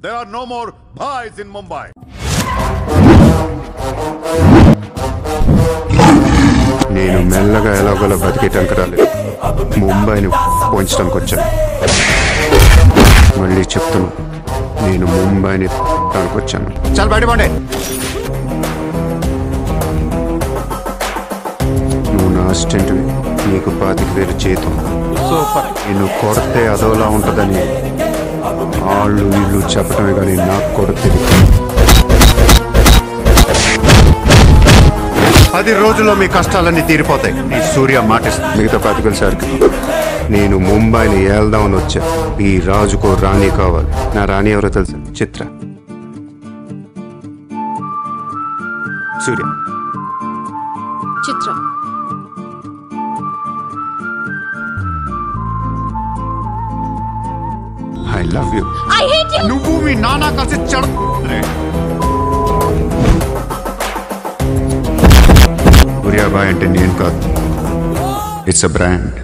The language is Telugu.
There are no more bhais in Mumbai. నేను మెల్లగా ఎలాగోలా బతికేటానికి రాలేదు ముంబైని పోయించడానికి వచ్చాను మళ్ళీ చెప్తున్నా నేను ముంబైని దానికి వచ్చాను చాలా బయటపడే నువ్వు నా అసిస్టెంట్వి నీకు పాతిక వేలు జీతం నేను కొడితే అదోలా ఉంటుందని వాళ్ళు వీళ్ళు చెప్పటమే కానీ నాకు కూడా తెలియదు పది రోజుల్లో మీ కష్టాలన్నీ తీరిపోతాయి ఈ సూర్య మాటిస్తుంది మిగతా పాతికల సార్కి నేను ముంబైని ఏల్దామని వచ్చా ఈ రాజుకో రాణి కావాలి నా రాణి ఎవరో తెలుసు Chitra Surya Chitra I love you I hate you నువ్వు మీ నాన్న కలిసి చెడ సూర్యాబాయ్ అంటే నేను కాదు ఇట్స్ అ బ్రాండ్